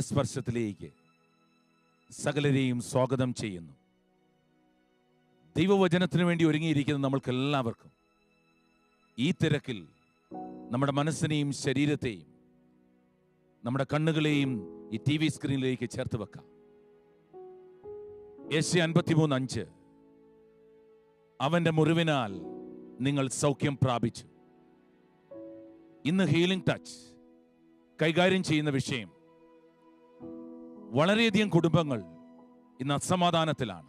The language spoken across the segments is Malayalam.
കരസ്പർശത്തിലേക്ക് സകലരെയും സ്വാഗതം ചെയ്യുന്നു ദൈവവചനത്തിന് വേണ്ടി ഒരുങ്ങിയിരിക്കുന്ന നമ്മൾക്ക് എല്ലാവർക്കും ഈ തിരക്കിൽ നമ്മുടെ മനസ്സിനെയും ശരീരത്തെയും നമ്മുടെ കണ്ണുകളെയും ഈ ടി വി സ്ക്രീനിലേക്ക് ചേർത്ത് വെക്കാം യേശു അൻപത്തിമൂന്ന് അഞ്ച് അവന്റെ മുറിവിനാൽ നിങ്ങൾ സൗഖ്യം പ്രാപിച്ചു ഇന്ന് ഹീലിംഗ് ടച്ച് കൈകാര്യം ചെയ്യുന്ന വിഷയം വളരെയധികം കുടുംബങ്ങൾ ഇന്ന് അസമാധാനത്തിലാണ്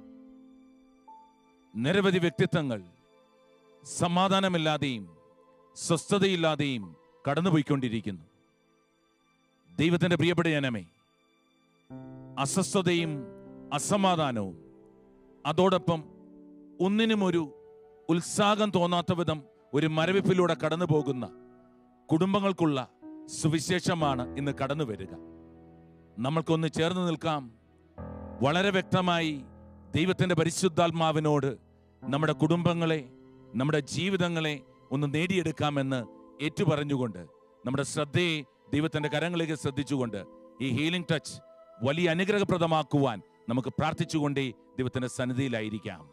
നിരവധി വ്യക്തിത്വങ്ങൾ സമാധാനമില്ലാതെയും സ്വസ്ഥതയില്ലാതെയും കടന്നുപോയിക്കൊണ്ടിരിക്കുന്നു ദൈവത്തിന്റെ പ്രിയപ്പെട്ട ജനമേ അസ്വസ്ഥതയും അസമാധാനവും അതോടൊപ്പം ഒന്നിനും ഒരു ഉത്സാഹം തോന്നാത്ത വിധം ഒരു മരവിപ്പിലൂടെ കടന്നു പോകുന്ന കുടുംബങ്ങൾക്കുള്ള സുവിശേഷമാണ് ഇന്ന് കടന്നു വരിക നമ്മൾക്കൊന്ന് ചേർന്ന് നിൽക്കാം വളരെ വ്യക്തമായി ദൈവത്തിന്റെ പരിശുദ്ധാത്മാവിനോട് നമ്മുടെ കുടുംബങ്ങളെ നമ്മുടെ ജീവിതങ്ങളെ ഒന്ന് നേടിയെടുക്കാമെന്ന് ഏറ്റുപറഞ്ഞുകൊണ്ട് നമ്മുടെ ശ്രദ്ധയെ ദൈവത്തിന്റെ കരങ്ങളിലേക്ക് ശ്രദ്ധിച്ചുകൊണ്ട് ഈ ഹീലിംഗ് ടച്ച് വലിയ അനുഗ്രഹപ്രദമാക്കുവാൻ നമുക്ക് പ്രാർത്ഥിച്ചുകൊണ്ടേ ദൈവത്തിന്റെ സന്നിധിയിലായിരിക്കാം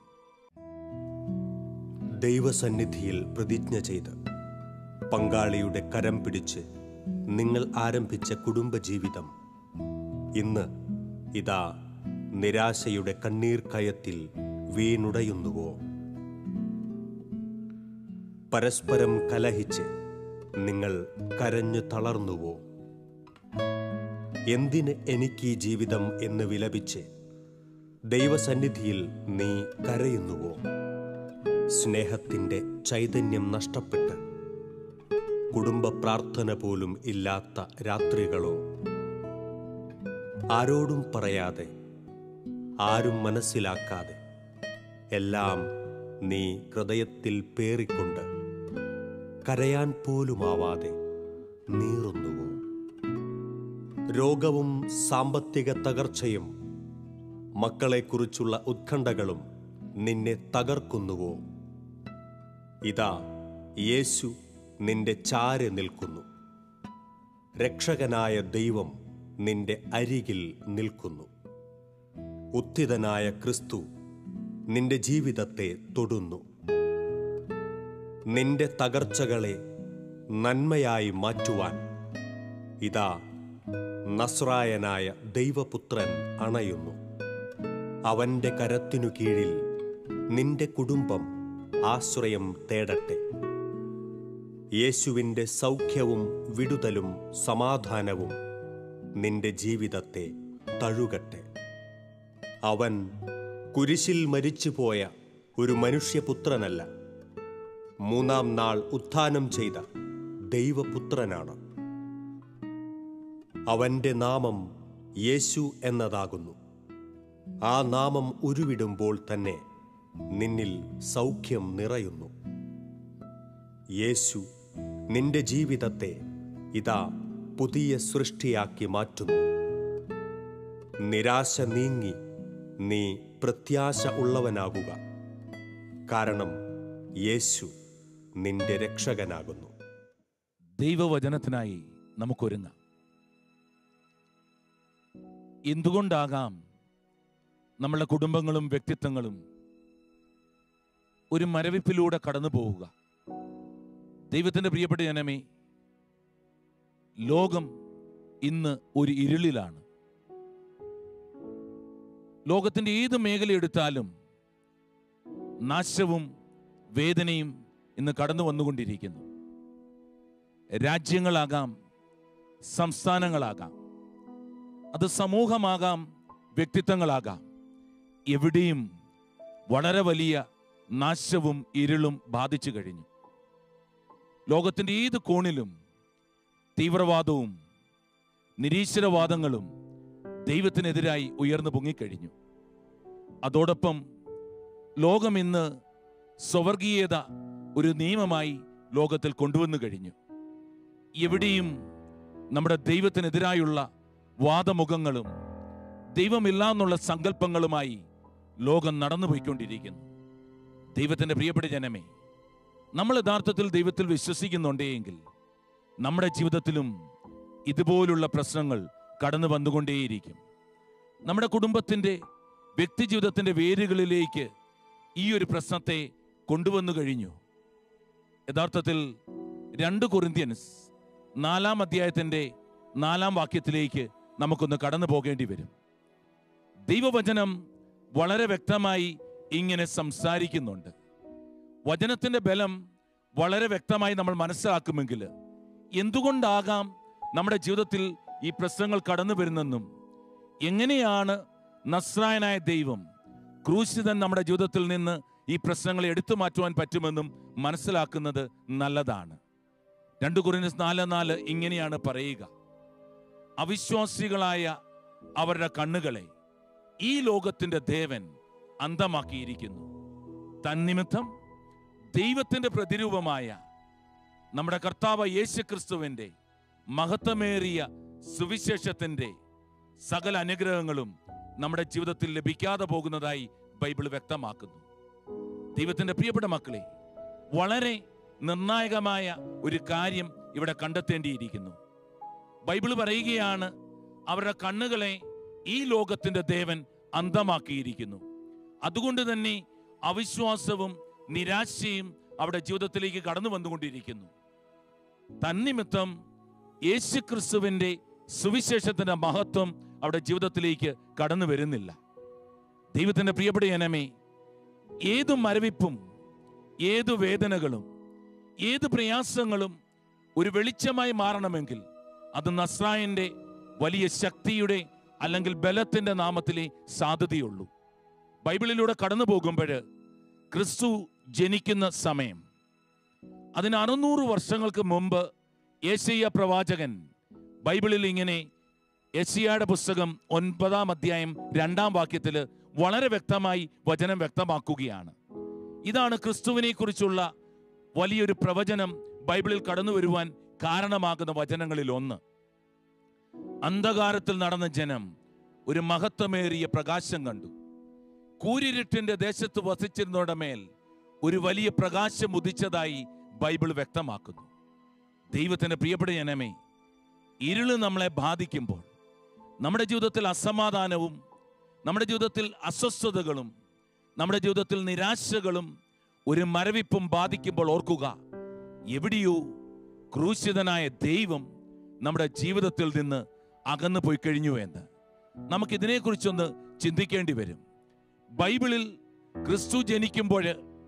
ദൈവസന്നിധിയിൽ പ്രതിജ്ഞ ചെയ്ത് പങ്കാളിയുടെ കരം പിടിച്ച് നിങ്ങൾ ആരംഭിച്ച കുടുംബജീവിതം ഇന്ന് ഇതാ നിരാശയുടെ കണ്ണീർ കയത്തിൽ വീണുടയുന്നുവോ പരസ്പരം കലഹിച്ച് നിങ്ങൾ കരഞ്ഞു തളർന്നുവോ എന്തിന് എനിക്ക് ഈ ജീവിതം എന്ന് വിലപിച്ച് ദൈവസന്നിധിയിൽ നീ കരയുന്നുവോ സ്നേഹത്തിൻ്റെ ചൈതന്യം നഷ്ടപ്പെട്ട് കുടുംബ പ്രാർത്ഥന പോലും ഇല്ലാത്ത രാത്രികളോ ആരോടും പറയാതെ ആരും മനസ്സിലാക്കാതെ എല്ലാം നീ ഹൃദയത്തിൽ പേറിക്കൊണ്ട് കരയാൻ പോലുമാവാതെ നീറുന്നുവോ രോഗവും സാമ്പത്തിക തകർച്ചയും മക്കളെക്കുറിച്ചുള്ള ഉത്കണ്ഠകളും നിന്നെ തകർക്കുന്നുവോ ഇതാ യേശു നിന്റെ ചാരെ നിൽക്കുന്നു രക്ഷകനായ ദൈവം നിന്റെ അരികിൽ നിൽക്കുന്നു ഉത്ഥിതനായ ക്രിസ്തു നിന്റെ ജീവിതത്തെ തൊടുന്നു നിന്റെ തകർച്ചകളെ നന്മയായി മാറ്റുവാൻ ഇതാ നസ്രായനായ ദൈവപുത്രൻ അണയുന്നു അവന്റെ കരത്തിനു കീഴിൽ നിന്റെ കുടുംബം ആശ്രയം തേടട്ടെ യേശുവിൻ്റെ സൗഖ്യവും വിടുതലും സമാധാനവും നിന്റെ ജീവിതത്തെ തഴുകട്ടെ അവൻ കുരിശിൽ മരിച്ചുപോയ ഒരു മനുഷ്യപുത്രനല്ല മൂന്നാം നാൾ ഉത്ഥാനം ചെയ്ത ദൈവപുത്രനാണ് അവന്റെ നാമം യേശു എന്നതാകുന്നു ആ നാമം ഉരുവിടുമ്പോൾ തന്നെ നിന്നിൽ സൗഖ്യം നിറയുന്നു യേശു നിന്റെ ജീവിതത്തെ ഇതാ പുതിയ സൃഷ്ടിയാക്കി മാറ്റുന്നു നിരാശ നീങ്ങി നീ പ്രത്യാശ ഉള്ളവനാകുക കാരണം യേശു നിന്റെ രക്ഷകനാകുന്നു ദൈവവചനത്തിനായി നമുക്കൊരുങ്ങാം എന്തുകൊണ്ടാകാം നമ്മളുടെ കുടുംബങ്ങളും വ്യക്തിത്വങ്ങളും ഒരു മരവിപ്പിലൂടെ കടന്നു പോവുക ദൈവത്തിന്റെ പ്രിയപ്പെട്ട ജനമേ ലോകം ഇന്ന് ഒരു ഇരുളിലാണ് ലോകത്തിന്റെ ഏത് മേഖല എടുത്താലും നാശവും വേദനയും ഇന്ന് കടന്നു വന്നുകൊണ്ടിരിക്കുന്നു രാജ്യങ്ങളാകാം സംസ്ഥാനങ്ങളാകാം അത് സമൂഹമാകാം വ്യക്തിത്വങ്ങളാകാം എവിടെയും വളരെ വലിയ നാശവും ഇരുളും ബാധിച്ചു കഴിഞ്ഞു ലോകത്തിന്റെ ഏത് കോണിലും തീവ്രവാദവും നിരീശ്വരവാദങ്ങളും ദൈവത്തിനെതിരായി ഉയർന്നു പൊങ്ങിക്കഴിഞ്ഞു അതോടൊപ്പം ലോകം ഇന്ന് സ്വവർഗീയത ഒരു നിയമമായി ലോകത്തിൽ കൊണ്ടുവന്നു കഴിഞ്ഞു എവിടെയും നമ്മുടെ ദൈവത്തിനെതിരായുള്ള വാദമുഖങ്ങളും ദൈവമില്ല എന്നുള്ള സങ്കല്പങ്ങളുമായി ലോകം നടന്നുപോയിക്കൊണ്ടിരിക്കുന്നു ദൈവത്തിന്റെ പ്രിയപ്പെട്ട ജനമേ നമ്മൾ യഥാർത്ഥത്തിൽ ദൈവത്തിൽ വിശ്വസിക്കുന്നുണ്ടെങ്കിൽ നമ്മുടെ ജീവിതത്തിലും ഇതുപോലുള്ള പ്രശ്നങ്ങൾ കടന്നു വന്നുകൊണ്ടേയിരിക്കും നമ്മുടെ കുടുംബത്തിൻ്റെ വ്യക്തിജീവിതത്തിൻ്റെ വേരുകളിലേക്ക് ഈ ഒരു പ്രശ്നത്തെ കൊണ്ടുവന്നു കഴിഞ്ഞു യഥാർത്ഥത്തിൽ രണ്ട് കൊറിന്ത്യൻസ് നാലാം അധ്യായത്തിൻ്റെ നാലാം വാക്യത്തിലേക്ക് നമുക്കൊന്ന് കടന്നു പോകേണ്ടി വരും ദൈവവചനം വളരെ വ്യക്തമായി ഇങ്ങനെ സംസാരിക്കുന്നുണ്ട് വചനത്തിന്റെ ബലം വളരെ വ്യക്തമായി നമ്മൾ മനസ്സിലാക്കുമെങ്കിൽ എന്തുകൊണ്ടാകാം നമ്മുടെ ജീവിതത്തിൽ ഈ പ്രശ്നങ്ങൾ കടന്നു വരുന്നെന്നും എങ്ങനെയാണ് നസ്രായനായ ദൈവം ക്രൂശിതൻ നമ്മുടെ ജീവിതത്തിൽ നിന്ന് ഈ പ്രശ്നങ്ങളെ എടുത്തു മാറ്റുവാൻ പറ്റുമെന്നും മനസ്സിലാക്കുന്നത് നല്ലതാണ് രണ്ട് കുറിന് നാല് നാല് ഇങ്ങനെയാണ് പറയുക അവിശ്വാസികളായ അവരുടെ കണ്ണുകളെ ഈ ലോകത്തിന്റെ ദേവൻ അന്തമാക്കിയിരിക്കുന്നു തന്നിമിത്തം ദൈവത്തിന്റെ പ്രതിരൂപമായ നമ്മുടെ കർത്താവ് യേശുക്രിസ്തുവിന്റെ മഹത്വമേറിയ സുവിശേഷത്തിന്റെ സകല അനുഗ്രഹങ്ങളും നമ്മുടെ ജീവിതത്തിൽ ലഭിക്കാതെ പോകുന്നതായി ബൈബിൾ വ്യക്തമാക്കുന്നു ദൈവത്തിന്റെ പ്രിയപ്പെട്ട മക്കളെ വളരെ നിർണായകമായ ഒരു കാര്യം ഇവിടെ കണ്ടെത്തേണ്ടിയിരിക്കുന്നു ബൈബിൾ പറയുകയാണ് അവരുടെ കണ്ണുകളെ ഈ ലോകത്തിന്റെ ദേവൻ അന്തമാക്കിയിരിക്കുന്നു അതുകൊണ്ട് തന്നെ അവിശ്വാസവും നിരാശയും അവരുടെ ജീവിതത്തിലേക്ക് കടന്നു വന്നുകൊണ്ടിരിക്കുന്നു തന്നിമിത്തം യേശുക്രിസ്തുവിന്റെ സുവിശേഷത്തിന്റെ മഹത്വം അവരുടെ ജീവിതത്തിലേക്ക് കടന്നു വരുന്നില്ല ദൈവത്തിന്റെ പ്രിയപ്പെട്ട ജനമേ ഏതു മരവിപ്പും ഏതു വേദനകളും ഏത് പ്രയാസങ്ങളും ഒരു വെളിച്ചമായി മാറണമെങ്കിൽ അത് നസ്രായന്റെ വലിയ ശക്തിയുടെ അല്ലെങ്കിൽ ബലത്തിന്റെ നാമത്തിലേ സാധ്യതയുള്ളൂ ബൈബിളിലൂടെ കടന്നു പോകുമ്പോൾ ക്രിസ്തു ജനിക്കുന്ന സമയം അതിന് അറുന്നൂറ് വർഷങ്ങൾക്ക് മുമ്പ് യേശയ്യ പ്രവാചകൻ ബൈബിളിൽ ഇങ്ങനെ യശിയയുടെ പുസ്തകം ഒൻപതാം അധ്യായം രണ്ടാം വാക്യത്തിൽ വളരെ വ്യക്തമായി വചനം വ്യക്തമാക്കുകയാണ് ഇതാണ് ക്രിസ്തുവിനെ കുറിച്ചുള്ള വലിയൊരു പ്രവചനം ബൈബിളിൽ കടന്നു വരുവാൻ കാരണമാകുന്ന വചനങ്ങളിൽ ഒന്ന് അന്ധകാരത്തിൽ നടന്ന ജനം ഒരു മഹത്വമേറിയ പ്രകാശം കണ്ടു കൂരിരുട്ടിന്റെ ദേശത്ത് വസിച്ചിരുന്നവരുടെ മേൽ ഒരു വലിയ പ്രകാശം ഉദിച്ചതായി ബൈബിൾ വ്യക്തമാക്കുന്നു ദൈവത്തിന്റെ പ്രിയപ്പെട്ട ജനമേ ഇരുള് നമ്മളെ ബാധിക്കുമ്പോൾ നമ്മുടെ ജീവിതത്തിൽ അസമാധാനവും നമ്മുടെ ജീവിതത്തിൽ അസ്വസ്ഥതകളും നമ്മുടെ ജീവിതത്തിൽ നിരാശകളും ഒരു മരവിപ്പും ബാധിക്കുമ്പോൾ ഓർക്കുക എവിടെയോ ക്രൂശിതനായ ദൈവം നമ്മുടെ ജീവിതത്തിൽ നിന്ന് അകന്നു പോയി കഴിഞ്ഞു എന്ന് നമുക്കിതിനെക്കുറിച്ചൊന്ന് ചിന്തിക്കേണ്ടി വരും ബൈബിളിൽ ക്രിസ്തു ജനിക്കുമ്പോൾ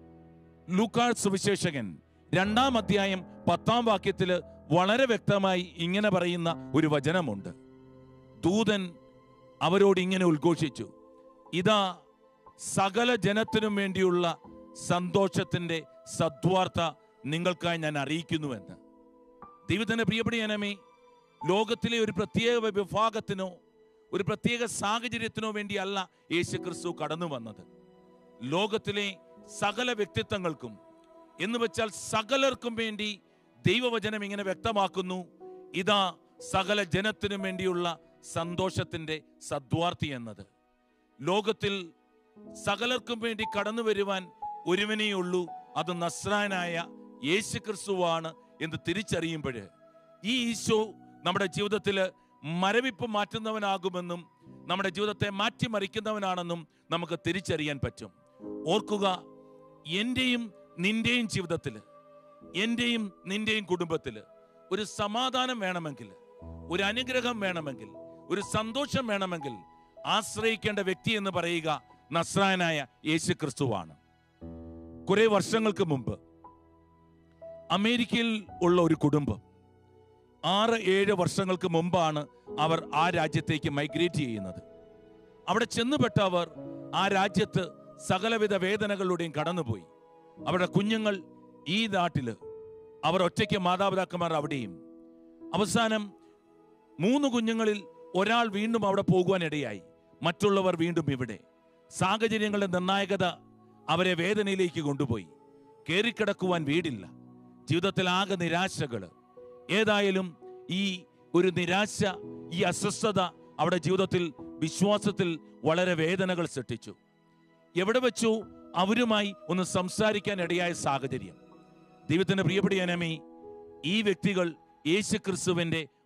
ലൂക്കാൾ സുവിശേഷകൻ രണ്ടാം അധ്യായം പത്താം വാക്യത്തിൽ വളരെ വ്യക്തമായി ഇങ്ങനെ പറയുന്ന ഒരു വചനമുണ്ട് ദൂതൻ അവരോട് ഇങ്ങനെ ഉദ്ഘോഷിച്ചു ഇതാ സകല ജനത്തിനും വേണ്ടിയുള്ള സന്തോഷത്തിന്റെ സദ്വാർത്ത നിങ്ങൾക്കായി ഞാൻ അറിയിക്കുന്നുവെന്ന് ദൈവത്തിന്റെ പ്രിയപ്പെട്ട ജനമേ ലോകത്തിലെ ഒരു പ്രത്യേക വിഭാഗത്തിനോ ഒരു പ്രത്യേക സാഹചര്യത്തിനോ വേണ്ടിയല്ല യേശു ക്രിസ്തു കടന്നു വന്നത് ലോകത്തിലെ സകല വ്യക്തിത്വങ്ങൾക്കും എന്ന് വെച്ചാൽ സകലർക്കും വേണ്ടി ദൈവവചനം ഇങ്ങനെ വ്യക്തമാക്കുന്നു ഇതാ സകല ജനത്തിനും വേണ്ടിയുള്ള സന്തോഷത്തിന്റെ സദ്വാർത്തി എന്നത് ലോകത്തിൽ സകലർക്കും വേണ്ടി കടന്നു വരുവാൻ ഒരുവനെയുള്ളൂ അത് നസ്രാനായ യേശു ക്രിസ്തുവാണ് എന്ന് തിരിച്ചറിയുമ്പോൾ ഈ ഈശോ നമ്മുടെ ജീവിതത്തിൽ മരവിപ്പ് മാറ്റുന്നവനാകുമെന്നും നമ്മുടെ ജീവിതത്തെ മാറ്റിമറിക്കുന്നവനാണെന്നും നമുക്ക് തിരിച്ചറിയാൻ പറ്റും ഓർക്കുക എൻ്റെയും നിന്റെയും ജീവിതത്തിൽ എൻ്റെയും നിന്റെയും കുടുംബത്തിൽ ഒരു സമാധാനം വേണമെങ്കിൽ ഒരു അനുഗ്രഹം വേണമെങ്കിൽ ഒരു സന്തോഷം വേണമെങ്കിൽ ആശ്രയിക്കേണ്ട വ്യക്തി എന്ന് പറയുക നസ്രായനായ യേശു ക്രിസ്തുവാണ് കുറെ വർഷങ്ങൾക്ക് മുമ്പ് അമേരിക്കയിൽ ഉള്ള ഒരു കുടുംബം ആറ് ഏഴ് വർഷങ്ങൾക്ക് മുമ്പാണ് അവർ ആ രാജ്യത്തേക്ക് മൈഗ്രേറ്റ് ചെയ്യുന്നത് അവിടെ ചെന്നുപെട്ടവർ ആ രാജ്യത്ത് സകലവിധ വേദനകളുടെയും കടന്നുപോയി അവരുടെ കുഞ്ഞുങ്ങൾ ഈ നാട്ടില് അവർ ഒറ്റയ്ക്ക് മാതാപിതാക്കന്മാർ അവിടെയും അവസാനം മൂന്ന് കുഞ്ഞുങ്ങളിൽ ഒരാൾ വീണ്ടും അവിടെ പോകുവാൻ ഇടയായി മറ്റുള്ളവർ വീണ്ടും ഇവിടെ സാഹചര്യങ്ങളുടെ നിർണായകത അവരെ വേദനയിലേക്ക് കൊണ്ടുപോയി കയറിക്കിടക്കുവാൻ വീടില്ല ജീവിതത്തിൽ ആകെ നിരാശകള് ഏതായാലും ഈ ഒരു നിരാശ ഈ അസ്വസ്ഥത അവിടെ ജീവിതത്തിൽ വിശ്വാസത്തിൽ വളരെ വേദനകൾ സൃഷ്ടിച്ചു എവിടെ വെച്ചു അവരുമായി ഒന്ന് സംസാരിക്കാൻ ഇടയായ സാഹചര്യം ദൈവത്തിന്റെ പ്രിയപ്പെട്ട അനമി ഈ വ്യക്തികൾ യേശു ക്രിസ്തുവിന്റെ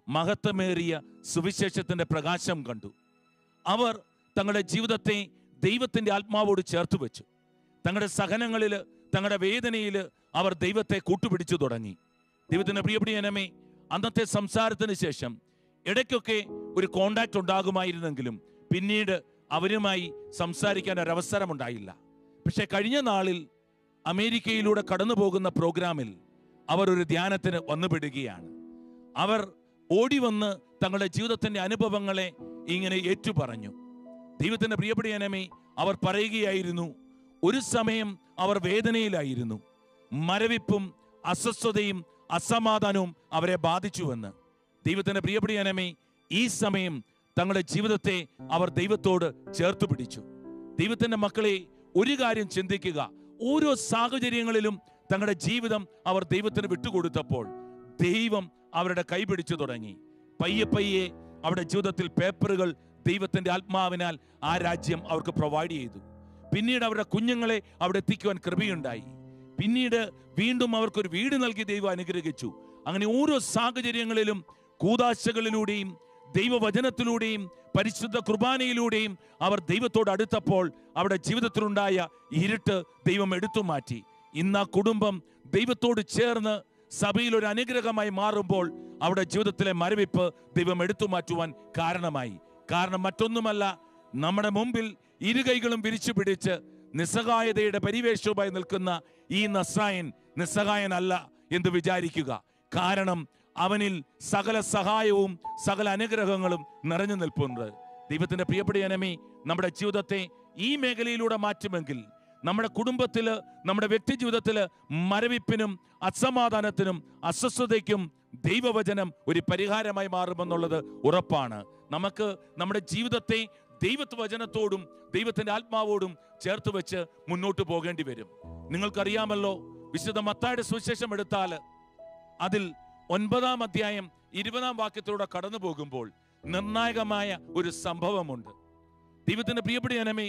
മഹത്വമേറിയ സുവിശേഷത്തിന്റെ പ്രകാശം കണ്ടു അവർ തങ്ങളുടെ ജീവിതത്തെ ദൈവത്തിന്റെ ആത്മാവോട് ചേർത്ത് വെച്ചു തങ്ങളുടെ സഹനങ്ങളിൽ തങ്ങളുടെ വേദനയിൽ അവർ ദൈവത്തെ കൂട്ടുപിടിച്ചു തുടങ്ങി ദൈവത്തിന്റെ പ്രിയപ്രിയനമേ അന്നത്തെ സംസാരത്തിന് ശേഷം ഇടയ്ക്കൊക്കെ ഒരു കോണ്ടാക്ട് ഉണ്ടാകുമായിരുന്നെങ്കിലും പിന്നീട് അവരുമായി സംസാരിക്കാൻ ഒരവസരമുണ്ടായില്ല പക്ഷെ കഴിഞ്ഞ നാളിൽ അമേരിക്കയിലൂടെ കടന്നു പോകുന്ന പ്രോഗ്രാമിൽ അവർ ഒരു ധ്യാനത്തിന് വന്നുപെടുകയാണ് അവർ ഓടി വന്ന് തങ്ങളുടെ ജീവിതത്തിന്റെ അനുഭവങ്ങളെ ഇങ്ങനെ ഏറ്റുപറഞ്ഞു ദൈവത്തിന്റെ പ്രിയപ്പെട്ട അവർ പറയുകയായിരുന്നു ഒരു സമയം അവർ വേദനയിലായിരുന്നു മരവിപ്പും അസ്വസ്ഥതയും അസമാധാനവും അവരെ ബാധിച്ചുവെന്ന് ദൈവത്തിന്റെ പ്രിയപ്പെട്ട ഈ സമയം തങ്ങളുടെ ജീവിതത്തെ അവർ ദൈവത്തോട് ചേർത്ത് പിടിച്ചു ദൈവത്തിന്റെ മക്കളെ ഒരു കാര്യം ചിന്തിക്കുക ഓരോ സാഹചര്യങ്ങളിലും തങ്ങളുടെ ജീവിതം അവർ ദൈവത്തിന് വിട്ടുകൊടുത്തപ്പോൾ ദൈവം അവരുടെ കൈപിടിച്ചു തുടങ്ങി പയ്യെ പയ്യെ അവരുടെ ജീവിതത്തിൽ പേപ്പറുകൾ ദൈവത്തിന്റെ ആത്മാവിനാൽ ആ രാജ്യം അവർക്ക് പ്രൊവൈഡ് ചെയ്തു പിന്നീട് അവരുടെ കുഞ്ഞുങ്ങളെ അവിടെ എത്തിക്കുവാൻ കൃപയുണ്ടായി പിന്നീട് വീണ്ടും അവർക്കൊരു വീട് നൽകി ദൈവം അനുഗ്രഹിച്ചു അങ്ങനെ ഓരോ സാഹചര്യങ്ങളിലും കൂതാശകളിലൂടെയും ദൈവവചനത്തിലൂടെയും പരിശുദ്ധ കുർബാനയിലൂടെയും അവർ ദൈവത്തോട് അടുത്തപ്പോൾ അവരുടെ ജീവിതത്തിലുണ്ടായ ഇരുട്ട് ദൈവം എടുത്തു മാറ്റി ഇന്ന് ആ കുടുംബം ദൈവത്തോട് ചേർന്ന് സഭയിൽ ഒരു അനുഗ്രഹമായി മാറുമ്പോൾ അവിടെ ജീവിതത്തിലെ മരവിപ്പ് ദൈവം എടുത്തു മാറ്റുവാൻ കാരണമായി കാരണം മറ്റൊന്നുമല്ല നമ്മുടെ മുമ്പിൽ ഇരുകൈകളും വിരിച്ചു പിടിച്ച് നിസ്സഹായതയുടെ പരിവേഷവുമായി നിൽക്കുന്ന ഈ നസ്രായൻ നിസ്സഹായനല്ല എന്ന് വിചാരിക്കുക കാരണം അവനിൽ സകല സഹായവും സകല അനുഗ്രഹങ്ങളും നിറഞ്ഞു നിൽപ്പുണ്ട് ദൈവത്തിന്റെ പ്രിയപ്പെട്ട അനമി നമ്മുടെ ജീവിതത്തെ ഈ മേഖലയിലൂടെ മാറ്റുമെങ്കിൽ നമ്മുടെ കുടുംബത്തില് നമ്മുടെ വ്യക്തി ജീവിതത്തില് മരവിപ്പിനും അസമാധാനത്തിനും അസ്വസ്ഥതയ്ക്കും ദൈവവചനം ഒരു പരിഹാരമായി മാറുമെന്നുള്ളത് ഉറപ്പാണ് നമുക്ക് നമ്മുടെ ജീവിതത്തെ ദൈവത്വ വചനത്തോടും ദൈവത്തിന്റെ ആത്മാവോടും ചേർത്ത് വെച്ച് മുന്നോട്ട് പോകേണ്ടി വരും നിങ്ങൾക്കറിയാമല്ലോ വിശുദ്ധ മത്തായുടെ സുവിശേഷം എടുത്താൽ അതിൽ ഒൻപതാം അധ്യായം ഇരുപതാം വാക്യത്തിലൂടെ കടന്നു പോകുമ്പോൾ നിർണായകമായ ഒരു സംഭവമുണ്ട് ദൈവത്തിന്റെ പ്രിയപ്പെട്ട ജനമേ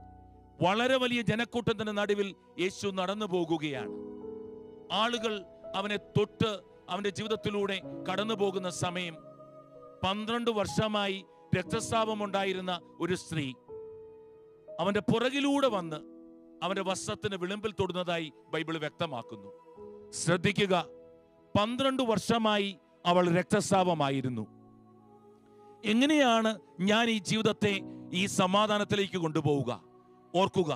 വളരെ വലിയ ജനക്കൂട്ടത്തിന്റെ നടുവിൽ യേശു നടന്നു പോകുകയാണ് ആളുകൾ അവനെ തൊട്ട് അവന്റെ ജീവിതത്തിലൂടെ കടന്നു പോകുന്ന സമയം പന്ത്രണ്ട് വർഷമായി രക്തസ്രാവം ഉണ്ടായിരുന്ന ഒരു സ്ത്രീ അവന്റെ പുറകിലൂടെ വന്ന് അവന്റെ വസ്ത്രത്തിന് വിളിമ്പിൽ തൊടുന്നതായി ബൈബിൾ വ്യക്തമാക്കുന്നു ശ്രദ്ധിക്കുക പന്ത്രണ്ട് വർഷമായി അവൾ രക്തസ്രാവമായിരുന്നു എങ്ങനെയാണ് ഞാൻ ഈ ജീവിതത്തെ ഈ സമാധാനത്തിലേക്ക് കൊണ്ടുപോവുക ഓർക്കുക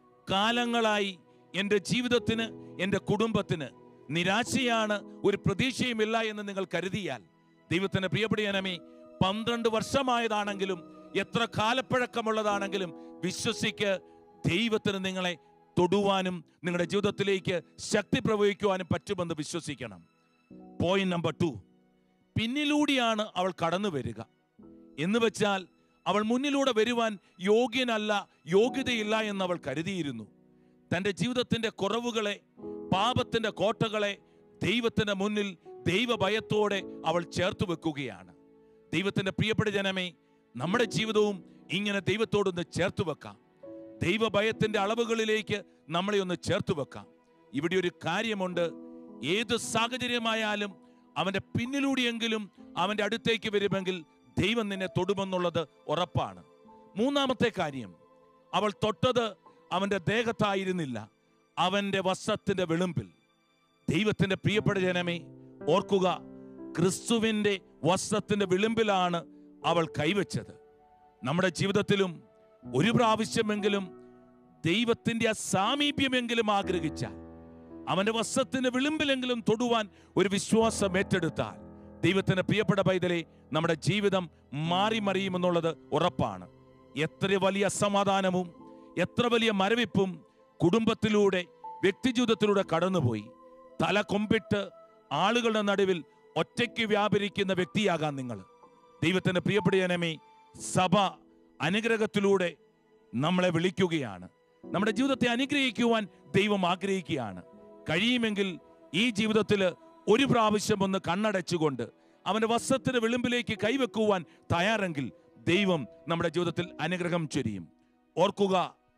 കാലങ്ങളായി എൻ്റെ ജീവിതത്തിന് എൻ്റെ കുടുംബത്തിന് നിരാശയാണ് ഒരു പ്രതീക്ഷയുമില്ല എന്ന് നിങ്ങൾ കരുതിയാൽ ദൈവത്തിന്റെ പ്രിയപ്പെടിയാനമേ പന്ത്രണ്ട് വർഷമായതാണെങ്കിലും എത്ര കാലപ്പഴക്കമുള്ളതാണെങ്കിലും വിശ്വസിക്ക് ദൈവത്തിന് നിങ്ങളെ തൊടുവാനും നിങ്ങളുടെ ജീവിതത്തിലേക്ക് ശക്തി പ്രവഹിക്കുവാനും പറ്റുമെന്ന് വിശ്വസിക്കണം പോയിന്റ് നമ്പർ ടു പിന്നിലൂടെയാണ് അവൾ കടന്നു വരിക എന്ന് വെച്ചാൽ അവൾ മുന്നിലൂടെ വരുവാൻ യോഗ്യനല്ല യോഗ്യതയില്ല എന്ന് അവൾ കരുതിയിരുന്നു തൻ്റെ ജീവിതത്തിന്റെ കുറവുകളെ പാപത്തിന്റെ കോട്ടകളെ ദൈവത്തിന്റെ മുന്നിൽ ദൈവഭയത്തോടെ അവൾ ചേർത്ത് വെക്കുകയാണ് ദൈവത്തിന്റെ പ്രിയപ്പെട്ട ജനമേ നമ്മുടെ ജീവിതവും ഇങ്ങനെ ദൈവത്തോടൊന്ന് ചേർത്ത് വെക്കാം ദൈവഭയത്തിന്റെ അളവുകളിലേക്ക് നമ്മളെ ഒന്ന് ചേർത്ത് വെക്കാം ഇവിടെ ഒരു കാര്യമുണ്ട് ഏത് സാഹചര്യമായാലും അവന്റെ പിന്നിലൂടെയെങ്കിലും അവന്റെ അടുത്തേക്ക് വരുമെങ്കിൽ ദൈവം നിന്നെ തൊടുമെന്നുള്ളത് ഉറപ്പാണ് മൂന്നാമത്തെ കാര്യം അവൾ തൊട്ടത് അവന്റെ ദേഹത്തായിരുന്നില്ല അവന്റെ വസ്ത്രത്തിന്റെ വിളുമ്പിൽ ദൈവത്തിന്റെ പ്രിയപ്പെട്ട ജനമേ ഓർക്കുക ക്രിസ്തുവിന്റെ വസ്ത്രത്തിന്റെ വിളിമ്പിലാണ് അവൾ കൈവച്ചത് നമ്മുടെ ജീവിതത്തിലും ഒരു പ്രാവശ്യമെങ്കിലും ദൈവത്തിന്റെ ആ സാമീപ്യമെങ്കിലും ആഗ്രഹിച്ച അവന്റെ വസ്ത്രത്തിന്റെ വിളിമ്പിലെങ്കിലും തൊടുവാൻ ഒരു വിശ്വാസം ഏറ്റെടുത്താൽ ദൈവത്തിന് പ്രിയപ്പെട്ട പൈതലെ നമ്മുടെ ജീവിതം മാറി മറിയുമെന്നുള്ളത് ഉറപ്പാണ് എത്ര വലിയ അസമാധാനവും എത്ര വലിയ മരവിപ്പും കുടുംബത്തിലൂടെ വ്യക്തിജീവിതത്തിലൂടെ കടന്നുപോയി തല കൊമ്പിട്ട് ആളുകളുടെ നടുവിൽ ഒറ്റയ്ക്ക് വ്യാപരിക്കുന്ന വ്യക്തിയാകാൻ നിങ്ങൾ ദൈവത്തിന്റെ പ്രിയപ്പെട്ട ജനമേ സഭ അനുഗ്രഹത്തിലൂടെ നമ്മളെ വിളിക്കുകയാണ് നമ്മുടെ ജീവിതത്തെ അനുഗ്രഹിക്കുവാൻ ദൈവം ആഗ്രഹിക്കുകയാണ് കഴിയുമെങ്കിൽ ഈ ജീവിതത്തിൽ ഒരു പ്രാവശ്യം ഒന്ന് കണ്ണടച്ചുകൊണ്ട് അവന്റെ വസ്ത്രത്തിന്റെ വിളിമ്പിലേക്ക് കൈവെക്കുവാൻ തയ്യാറെങ്കിൽ ദൈവം നമ്മുടെ ജീവിതത്തിൽ അനുഗ്രഹം ചൊരിയും ഓർക്കുക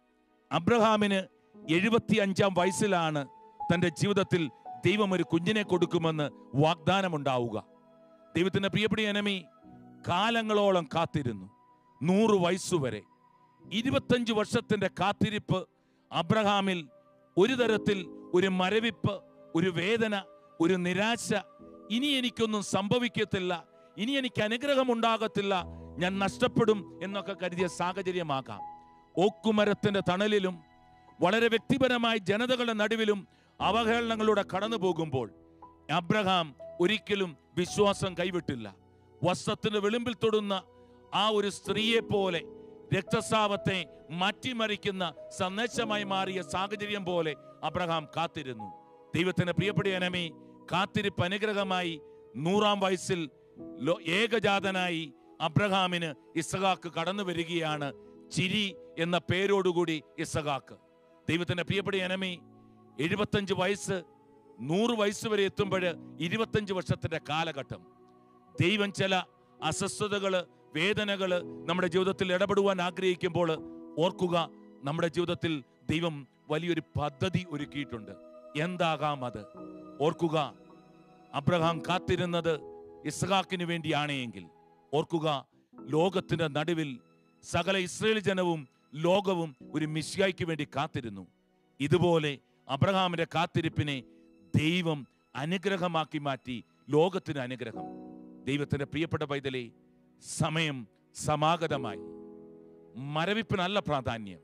അബ്രഹാമിന് എഴുപത്തി അഞ്ചാം വയസ്സിലാണ് തന്റെ ജീവിതത്തിൽ ദൈവം ഒരു കുഞ്ഞിനെ കൊടുക്കുമെന്ന് വാഗ്ദാനമുണ്ടാവുക ദൈവത്തിന്റെ പ്രിയപ്പെട്ട എനമി കാലങ്ങളോളം കാത്തിരുന്നു നൂറ് വയസ്സുവരെ ഇരുപത്തഞ്ച് വർഷത്തിന്റെ കാത്തിരിപ്പ് അബ്രഹാമിൽ ഒരു തരത്തിൽ ഒരു മരവിപ്പ് ഒരു വേദന ഒരു നിരാശ ഇനി എനിക്കൊന്നും സംഭവിക്കത്തില്ല ഇനി എനിക്ക് അനുഗ്രഹം ഉണ്ടാകത്തില്ല ഞാൻ നഷ്ടപ്പെടും എന്നൊക്കെ കരുതിയ സാഹചര്യമാകാം ഓക്കുമരത്തിന്റെ തണലിലും വളരെ വ്യക്തിപരമായ ജനതകളുടെ നടുവിലും അവഹേളനങ്ങളിലൂടെ കടന്നു പോകുമ്പോൾ അബ്രഹാം ഒരിക്കലും വിശ്വാസം കൈവിട്ടില്ല വസ്ത്രത്തിന്റെ വെളുമ്പിൽ തൊടുന്ന ആ ഒരു സ്ത്രീയെ പോലെ രക്തസ്രാവത്തെ മാറ്റിമറിക്കുന്ന സന്ദേശമായി മാറിയ സാഹചര്യം പോലെ അബ്രഹാം കാത്തിരുന്നു ദൈവത്തിന്റെ പ്രിയപ്പെട്ട അനമി കാത്തിരിപ്പ് അനുഗ്രഹമായി നൂറാം വയസ്സിൽ ലോ- ഏകജാതനായി അബ്രഹാമിന് ഇസഹാക്ക് കടന്നു വരികയാണ് ചിരി എന്ന പേരോടുകൂടി ഇസഹാക്ക് ദൈവത്തിന്റെ പ്രിയപ്പെട്ട അനമി എഴുപത്തഞ്ച് വയസ്സ് നൂറ് വയസ്സ് വരെ എത്തുമ്പോൾ ഇരുപത്തഞ്ച് വർഷത്തിന്റെ കാലഘട്ടം ദൈവം ചില അസ്വസ്ഥതകള് വേദനകള് നമ്മുടെ ജീവിതത്തിൽ ഇടപെടുവാൻ ആഗ്രഹിക്കുമ്പോൾ ഓർക്കുക നമ്മുടെ ജീവിതത്തിൽ ദൈവം വലിയൊരു പദ്ധതി ഒരുക്കിയിട്ടുണ്ട് എന്താകാം അത് ഓർക്കുക അബ്രഹാം കാത്തിരുന്നത് ഇസ്ഹാക്കിന് വേണ്ടിയാണെങ്കിൽ ഓർക്കുക ലോകത്തിന്റെ നടുവിൽ സകല ഇസ്രയേൽ ജനവും ലോകവും ഒരു മിശ്യായ്ക്ക് വേണ്ടി കാത്തിരുന്നു ഇതുപോലെ അബ്രഹാമിന്റെ കാത്തിരിപ്പിനെ ദൈവം അനുഗ്രഹമാക്കി മാറ്റി ലോകത്തിന് അനുഗ്രഹം ദൈവത്തിന്റെ പ്രിയപ്പെട്ട പൈതലെ സമയം സമാഗതമായി മരവിപ്പിനല്ല പ്രാധാന്യം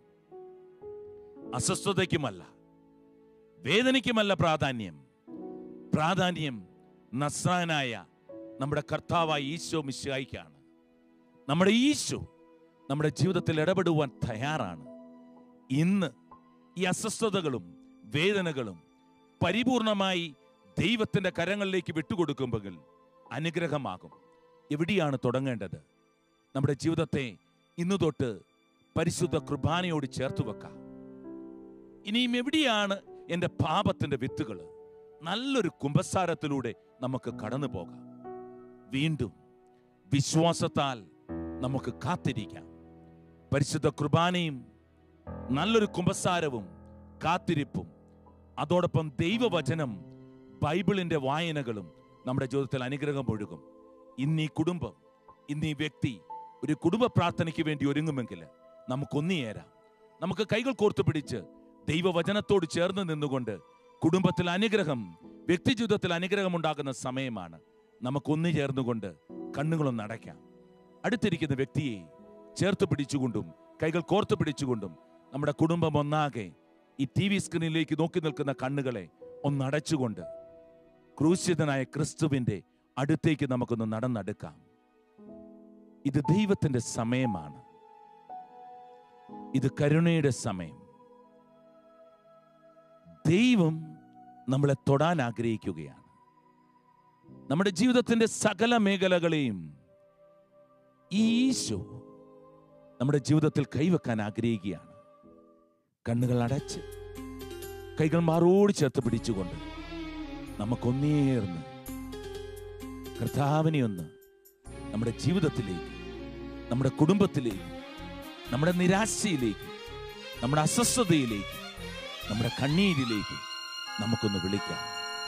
അസ്വസ്ഥതയ്ക്കുമല്ല വേദനയ്ക്കുമല്ല പ്രാധാന്യം പ്രാധാന്യം നസ്രാനായ നമ്മുടെ കർത്താവായ ഈശോ മിശിഹായിക്കാണ് നമ്മുടെ ഈശോ നമ്മുടെ ജീവിതത്തിൽ ഇടപെടുവാൻ തയ്യാറാണ് ഇന്ന് ഈ അസ്വസ്ഥതകളും വേദനകളും പരിപൂർണമായി ദൈവത്തിന്റെ കരങ്ങളിലേക്ക് വിട്ടുകൊടുക്കുമ്പോൾ അനുഗ്രഹമാകും എവിടെയാണ് തുടങ്ങേണ്ടത് നമ്മുടെ ജീവിതത്തെ ഇന്നു തൊട്ട് പരിശുദ്ധ കുർബാനയോട് ചേർത്ത് വെക്കാം ഇനിയും എവിടെയാണ് എൻ്റെ പാപത്തിന്റെ വിത്തുകൾ നല്ലൊരു കുമ്പസാരത്തിലൂടെ നമുക്ക് കടന്നു പോകാം വീണ്ടും വിശ്വാസത്താൽ നമുക്ക് കാത്തിരിക്കാം പരിശുദ്ധ കുർബാനയും നല്ലൊരു കുമ്പസാരവും കാത്തിരിപ്പും അതോടൊപ്പം ദൈവവചനം ബൈബിളിന്റെ വായനകളും നമ്മുടെ ജീവിതത്തിൽ അനുഗ്രഹം ഒഴുകും ഇന്ന് ഈ കുടുംബം ഇന്ന് ഈ വ്യക്തി ഒരു കുടുംബ പ്രാർത്ഥനയ്ക്ക് വേണ്ടി ഒരുങ്ങുമെങ്കിൽ നമുക്കൊന്നിയേരാം നമുക്ക് കൈകൾ കോർത്തു പിടിച്ച് ദൈവവചനത്തോട് ചേർന്ന് നിന്നുകൊണ്ട് കുടുംബത്തിൽ അനുഗ്രഹം വ്യക്തി ജീവിതത്തിൽ അനുഗ്രഹം ഉണ്ടാകുന്ന സമയമാണ് നമുക്കൊന്നു ചേർന്നുകൊണ്ട് കണ്ണുകളൊന്ന് അടയ്ക്കാം അടുത്തിരിക്കുന്ന വ്യക്തിയെ ചേർത്ത് പിടിച്ചുകൊണ്ടും കൈകൾ കോർത്ത് പിടിച്ചുകൊണ്ടും നമ്മുടെ കുടുംബം ഒന്നാകെ ഈ ടി വി സ്ക്രീനിലേക്ക് നോക്കി നിൽക്കുന്ന കണ്ണുകളെ ഒന്നടച്ചുകൊണ്ട് ക്രൂശിതനായ ക്രിസ്തുവിന്റെ അടുത്തേക്ക് നമുക്കൊന്ന് നടന്നെടുക്കാം ഇത് ദൈവത്തിന്റെ സമയമാണ് ഇത് കരുണയുടെ സമയം ദൈവം നമ്മളെ തൊടാൻ ആഗ്രഹിക്കുകയാണ് നമ്മുടെ ജീവിതത്തിന്റെ സകല മേഖലകളെയും ഈ ഈശോ നമ്മുടെ ജീവിതത്തിൽ കൈവെക്കാൻ ആഗ്രഹിക്കുകയാണ് കണ്ണുകൾ അടച്ച് കൈകൾ മാറോട് ചേർത്ത് പിടിച്ചുകൊണ്ട് നമുക്കൊന്നേർന്ന് കർത്താവിനെ ഒന്ന് നമ്മുടെ ജീവിതത്തിലേക്ക് നമ്മുടെ കുടുംബത്തിലേക്ക് നമ്മുടെ നിരാശയിലേക്ക് നമ്മുടെ അസ്വസ്ഥതയിലേക്ക് നമ്മുടെ കണ്ണീരിലേക്ക് നമുക്കൊന്ന് വിളിക്കാം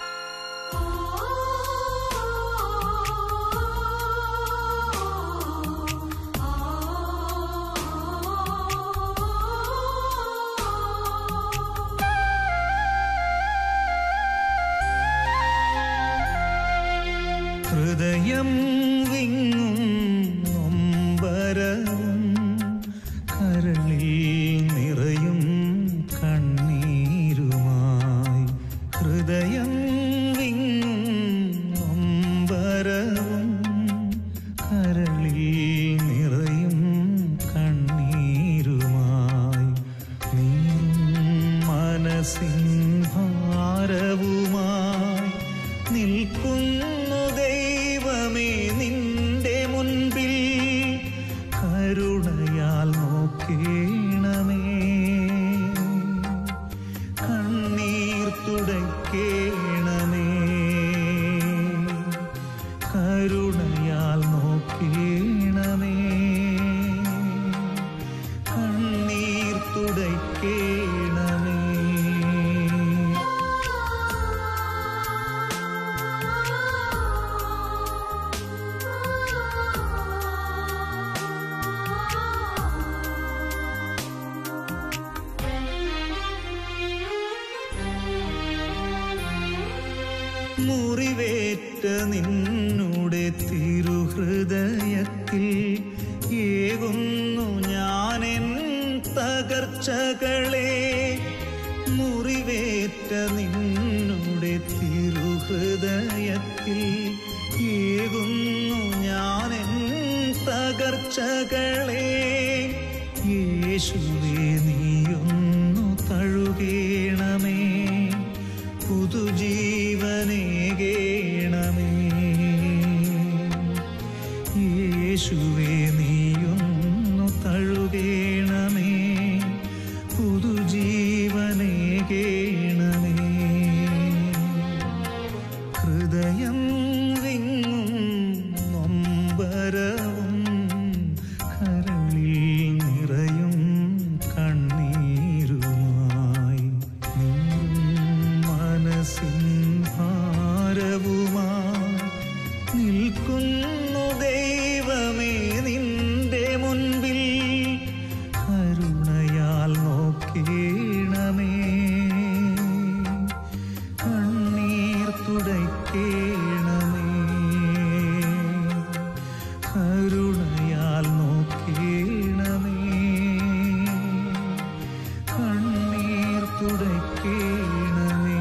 ഹൃദയം വിങ്ങും നൊമ്പരവും കരളിൽ നിറയും കണ്ണീരുമായി ഹൃദയം വിങ്ങും നൊമ്പരവും കരളിൽ നിറയും കണ്ണീരുമായി നീറും മനസ്സിൻ ഭാരവുമായി നിൽക്കുന്നു ദൈവമേ നിന്റെ മുൻപിൽ കരുണയാൽ നോക്കേണമേ കണ്ണീർ തുടയ്ക്കേണമേ കരുണയാൽ നോക്കേണമേ കണ്ണീർ തുടയ്ക്കേണമേ മുറിവേറ്റ നിന്നുടെ തിരുഹൃദയത്തിൽ ഏകുന്നു ഞാനെൻ തകർച്ചകളെ മുറിവേറ്റ നിന്നുടെ തിരുഹൃദയത്തിൽ ഏകുന്നു ഞാനെൻ തകർച്ചകളെ യേശുവേ നീയൊന്നു തഴുകേണമേ പുതുജീവനേകേണമേ യേശുവേ നീയൊന്നു തഴുകേണമേ പുതുജീവനേകേണമേ ഹൃദയം വിങ്ങും നൊമ്പരവും കരളിൽ നിറയും കണ്ണീരുമായി നീറും മനസ്സിൻ ഭാരവുമായി നിൽക്കുന്നു ദൈവമേ നിന്റെ മുൻപിൽ കരുണയാൽ നോക്കേണമേ കണ്ണീർ തുടയ്ക്കേണമേ കരുണയാൽ നോക്കേണമേ കണ്ണീർ തുടയ്ക്കേണമേ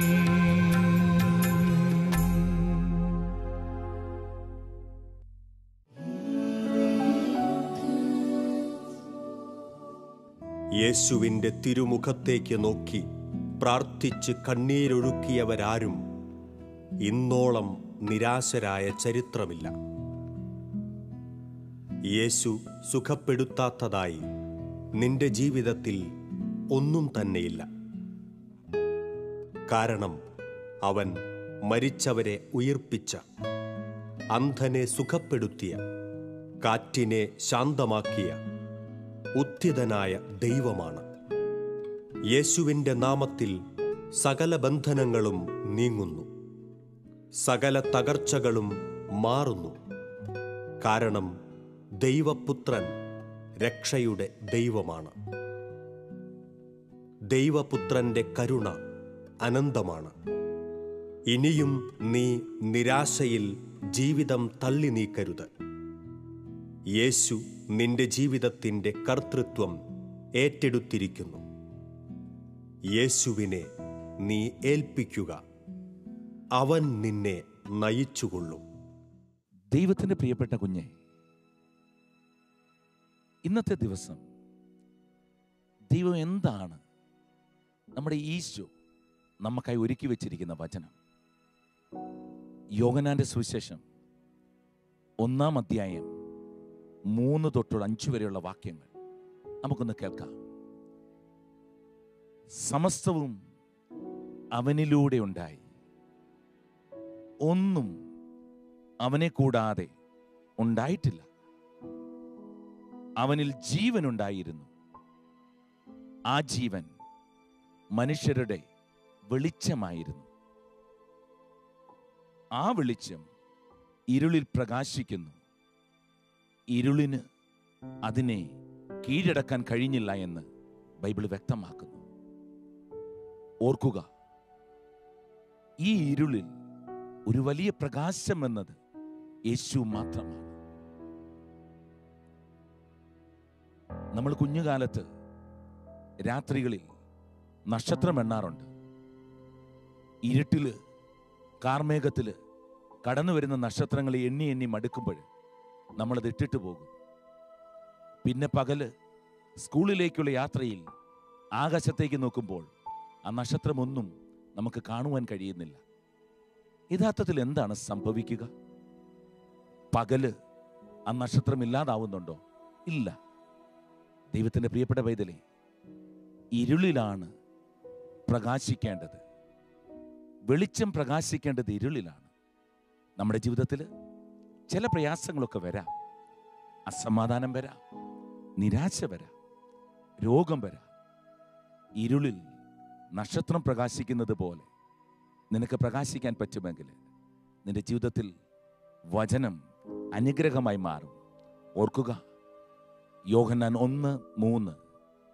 യേശുവിൻ്റെ തിരുമുഖത്തേക്ക് നോക്കി പ്രാർത്ഥിച്ച് കണ്ണീരൊഴുക്കിയവരാരും ഇന്നോളം നിരാശരായ ചരിത്രമില്ല യേശു സുഖപ്പെടുത്താത്തതായി നിന്റെ ജീവിതത്തിൽ ഒന്നും തന്നെയില്ല കാരണം അവൻ മരിച്ചവരെ ഉയിർപ്പിച്ച അന്ധനെ സുഖപ്പെടുത്തിയ കാറ്റിനെ ശാന്തമാക്കിയ ഉത്ഥിതനായ ദൈവമാണ് യേശുവിൻ്റെ നാമത്തിൽ സകല ബന്ധനങ്ങളും നീങ്ങുന്നു സകല തകർച്ചകളും മാറുന്നു കാരണം ദൈവപുത്രൻ രക്ഷയുടെ ദൈവമാണ് ദൈവപുത്രന്റെ കരുണ അനന്തമാണ് ഇനിയും നീ നിരാശയിൽ ജീവിതം തള്ളി നീക്കരുത് യേശു നിന്റെ ജീവിതത്തിൻ്റെ കർത്തൃത്വം ഏറ്റെടുത്തിരിക്കുന്നു യേശുവിനെ നീ ഏൽപ്പിക്കുക അവൻ നിന്നെ നയിച്ചുകൊള്ളും ദൈവത്തിന്റെ പ്രിയപ്പെട്ട കുഞ്ഞെ ഇന്നത്തെ ദിവസം ദൈവം എന്താണ് നമ്മുടെ ഈശോ നമുക്കായി ഒരുക്കി വെച്ചിരിക്കുന്ന വചനം യോഗനാന്റെ സുവിശേഷം ഒന്നാം അധ്യായം മൂന്ന് തൊട്ടുള്ള അഞ്ചു വരെയുള്ള വാക്യങ്ങൾ നമുക്കൊന്ന് കേൾക്കാം സമസ്തവും അവനിലൂടെ ഉണ്ടായി ഒന്നും അവനെ കൂടാതെ ഉണ്ടായിട്ടില്ല അവനിൽ ജീവനുണ്ടായിരുന്നു ആ ജീവൻ മനുഷ്യരുടെ വെളിച്ചമായിരുന്നു ആ വെളിച്ചം ഇരുളിൽ പ്രകാശിക്കുന്നു ഇരുളിന് അതിനെ കീഴടക്കാൻ കഴിഞ്ഞില്ല എന്ന് ബൈബിൾ വ്യക്തമാക്കുന്നു ഓർക്കുക ഈ ഇരുളിൽ ഒരു വലിയ പ്രകാശം എന്നത് യേശു മാത്രമാണ് നമ്മൾ കുഞ്ഞുകാലത്ത് രാത്രികളിൽ നക്ഷത്രം എണ്ണാറുണ്ട് ഇരുട്ടില് കാർമേഘത്തില് കടന്നു വരുന്ന നക്ഷത്രങ്ങളെ എണ്ണി എണ്ണി മടുക്കുമ്പോൾ നമ്മളത് ഇട്ടിട്ട് പോകും പിന്നെ പകല് സ്കൂളിലേക്കുള്ള യാത്രയിൽ ആകാശത്തേക്ക് നോക്കുമ്പോൾ ആ നക്ഷത്രമൊന്നും നമുക്ക് കാണുവാൻ കഴിയുന്നില്ല യഥാർത്ഥത്തിൽ എന്താണ് സംഭവിക്കുക പകല് ആ നക്ഷത്രം ഇല്ലാതാവുന്നുണ്ടോ ഇല്ല ദൈവത്തിന്റെ പ്രിയപ്പെട്ട പൈതലേ ഇരുളിലാണ് പ്രകാശിക്കേണ്ടത് വെളിച്ചം പ്രകാശിക്കേണ്ടത് ഇരുളിലാണ് നമ്മുടെ ജീവിതത്തിൽ ചില പ്രയാസങ്ങളൊക്കെ വരാം അസമാധാനം വരാം നിരാശ വരാം രോഗം വരാം ഇരുളിൽ നക്ഷത്രം പ്രകാശിക്കുന്നത് പോലെ നിനക്ക് പ്രകാശിക്കാൻ പറ്റുമെങ്കിൽ നിന്റെ ജീവിതത്തിൽ വചനം അനുഗ്രഹമായി മാറും ഓർക്കുക യോഹന്നാൻ ഒന്ന് മൂന്ന്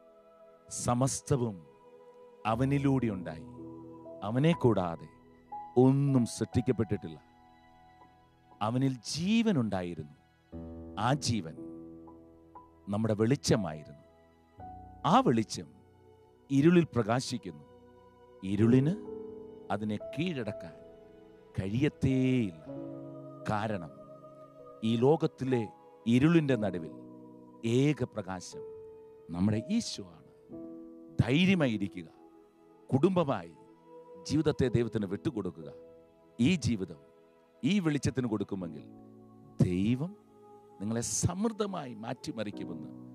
സമസ്തവും അവനിലൂടെ ഉണ്ടായി അവനെ കൂടാതെ ഒന്നും സൃഷ്ടിക്കപ്പെട്ടിട്ടില്ല അവനിൽ ജീവൻ ഉണ്ടായിരുന്നു ആ ജീവൻ നമ്മുടെ വെളിച്ചമായിരുന്നു ആ വെളിച്ചം ഇരുളിൽ പ്രകാശിക്കുന്നു ഇരുളിന് അതിനെ കീഴടക്കാൻ കഴിയത്തേയില്ല കാരണം ഈ ലോകത്തിലെ ഇരുളിൻ്റെ നടുവിൽ ഏക പ്രകാശം നമ്മുടെ ഈശോ ആണ് ധൈര്യമായിരിക്കുക കുടുംബമായി ജീവിതത്തെ ദൈവത്തിന് വിട്ടുകൊടുക്കുക ഈ ജീവിതം ഈ വെളിച്ചത്തിന് കൊടുക്കുമെങ്കിൽ ദൈവം നിങ്ങളെ സമൃദ്ധമായി മാറ്റിമറിക്കുമെന്ന്